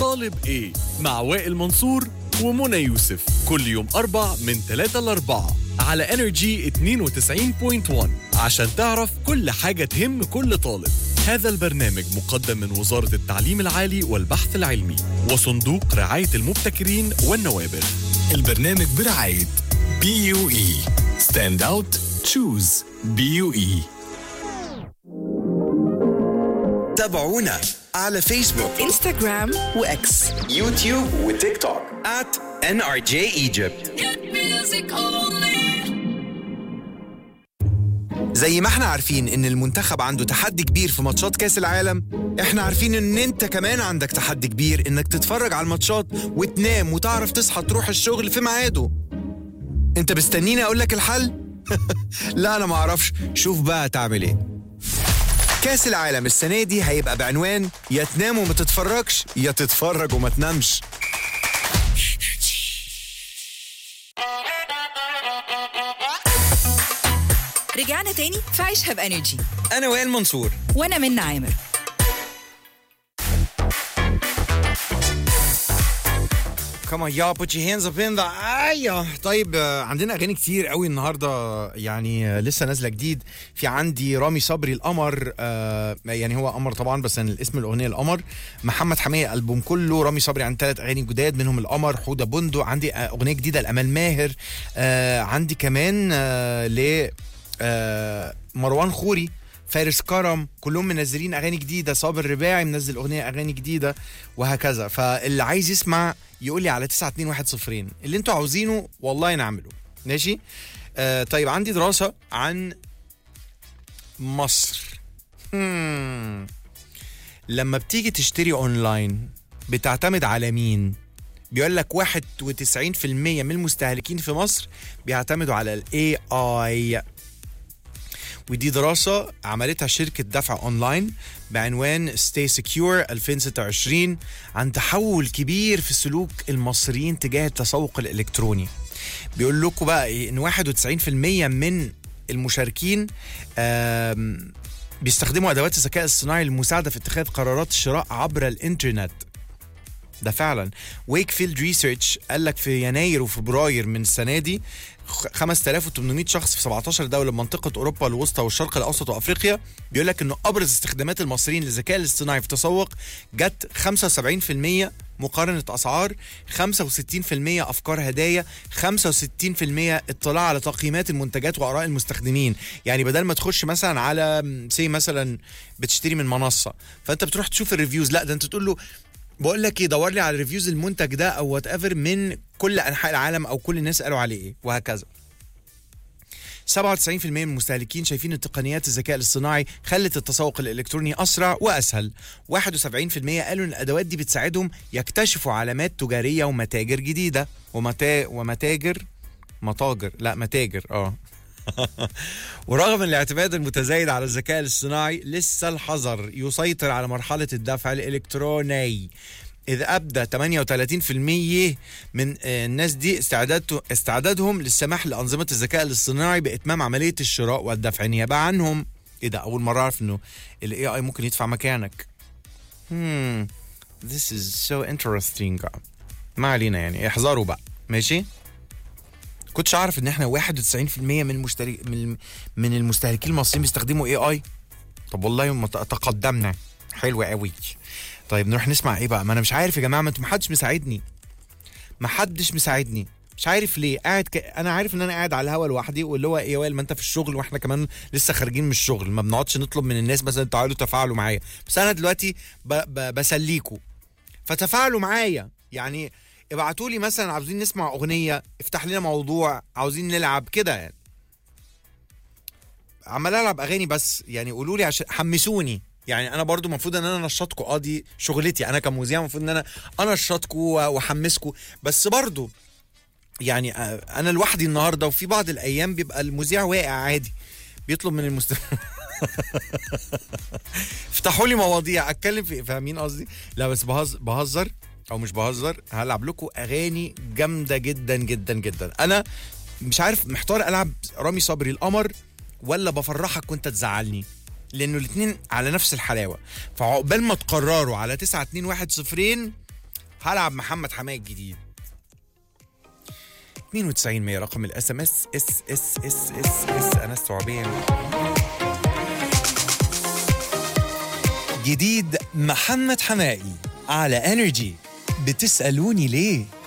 طالب ايه مع وائل منصور ومنى يوسف كل يوم أربع من 3 ل 4 على انرجي 92.1 عشان تعرف كل حاجة تهم كل طالب هذا البرنامج مقدم من وزارة التعليم العالي والبحث العلمي وصندوق رعاية المبتكرين والنوابغ البرنامج برعاية بي يو اي ستاند اوت تشوز بي يو اي تابعونا على فيسبوك انستغرام واكس يوتيوب وتيك توك at NRJ Egypt زي ما احنا عارفين ان المنتخب عنده تحدي كبير في ماتشات كاس العالم احنا عارفين ان انت كمان عندك تحدي كبير انك تتفرج على الماتشات وتنام وتعرف تصحى تروح الشغل في ميعاده انت مستنيني اقول لك الحل لا انا ما اعرفش شوف بقى تعمل ايه كاس العالم السنه دي هيبقى بعنوان يا تنام وما تتفرجش يا تتفرج وما تنامش رجعنا تاني في عيشها بانرجي انا وائل منصور وانا من عامر كما يا بوت يور هاندز اب ان ذا ايوه طيب آه، عندنا اغاني كتير قوي النهارده يعني آه، لسه نازله جديد في عندي رامي صبري القمر آه، يعني هو قمر طبعا بس أنا الاسم الاغنيه القمر محمد حميه البوم كله رامي صبري عن ثلاث اغاني جداد منهم القمر حوده بندق عندي آه، اغنيه جديده لامال ماهر آه، عندي كمان آه، ل آه، مروان خوري فارس كرم كلهم منزلين اغاني جديده صابر رباعي منزل اغنيه اغاني جديده وهكذا فاللي عايز يسمع يقول لي على 921 اللي انتوا عاوزينه والله نعمله ماشي آه طيب عندي دراسه عن مصر هم. لما بتيجي تشتري اونلاين بتعتمد على مين بيقول لك 91% من المستهلكين في مصر بيعتمدوا على الاي اي ودي دراسة عملتها شركة دفع أونلاين بعنوان Stay Secure 2026 عن تحول كبير في سلوك المصريين تجاه التسوق الإلكتروني بيقول لكم بقى إيه إن 91% من المشاركين آم، بيستخدموا أدوات الذكاء الصناعي للمساعدة في اتخاذ قرارات الشراء عبر الإنترنت ده فعلا ويكفيلد ريسيرش قال لك في يناير وفبراير من السنه دي خ- 5800 شخص في 17 دوله من منطقه اوروبا الوسطى والشرق الاوسط وافريقيا بيقول لك انه ابرز استخدامات المصريين للذكاء الاصطناعي في التسوق جت 75% مقارنة أسعار 65% أفكار هدايا 65% اطلاع على تقييمات المنتجات وآراء المستخدمين يعني بدل ما تخش مثلا على سي مثلا بتشتري من منصة فأنت بتروح تشوف الريفيوز لا ده أنت تقول له بقول لك ايه دور لي على ريفيوز المنتج ده او وات ايفر من كل انحاء العالم او كل الناس قالوا عليه ايه وهكذا 97% من المستهلكين شايفين ان تقنيات الذكاء الاصطناعي خلت التسوق الالكتروني اسرع واسهل 71% قالوا ان الادوات دي بتساعدهم يكتشفوا علامات تجاريه ومتاجر جديده ومتا... ومتاجر متاجر لا متاجر اه ورغم الاعتماد المتزايد على الذكاء الاصطناعي لسه الحذر يسيطر على مرحلة الدفع الإلكتروني إذ أبدى 38% من آه، الناس دي استعداد استعدادهم للسماح لأنظمة الذكاء الاصطناعي بإتمام عملية الشراء والدفع نيابة عنهم إيه ده أول مرة أعرف إنه ال AI ممكن يدفع مكانك hmm. This is so interesting ما علينا يعني احذروا بقى ماشي كنتش اعرف ان احنا 91% من المشتري من من المستهلكين المصريين بيستخدموا اي اي طب والله ما ت- تقدمنا حلو قوي طيب نروح نسمع ايه بقى ما انا مش عارف يا جماعه ما انتوا محدش مساعدني محدش مساعدني مش عارف ليه قاعد ك... انا عارف ان انا قاعد على الهوا لوحدي واللي هو ايه يا وائل ما انت في الشغل واحنا كمان لسه خارجين من الشغل ما بنقعدش نطلب من الناس مثلا تعالوا تفاعلوا معايا بس انا دلوقتي ب... ب... بسليكوا فتفاعلوا معايا يعني ابعتوا لي مثلا عاوزين نسمع اغنيه افتح لنا موضوع عاوزين نلعب كده يعني عمال العب اغاني بس يعني قولوا لي عشان حمسوني يعني انا برضو المفروض ان انا انشطكم اه دي شغلتي انا كمذيع المفروض ان انا انشطكم واحمسكم بس برضو يعني آه، انا لوحدي النهارده وفي بعض الايام بيبقى المذيع واقع عادي بيطلب من المست افتحوا لي مواضيع اتكلم في فاهمين قصدي لا بس بهزر بهزر او مش بهزر هلعب لكم اغاني جامده جدا جدا جدا انا مش عارف محتار العب رامي صبري القمر ولا بفرحك وانت تزعلني لانه الاثنين على نفس الحلاوه فعقبال ما تقرروا على 9 2 1 0 هلعب محمد حماية الجديد 92 100 رقم الاس ام اس اس اس اس اس اس انس ثعبان جديد محمد حمائي على انرجي بتسالوني ليه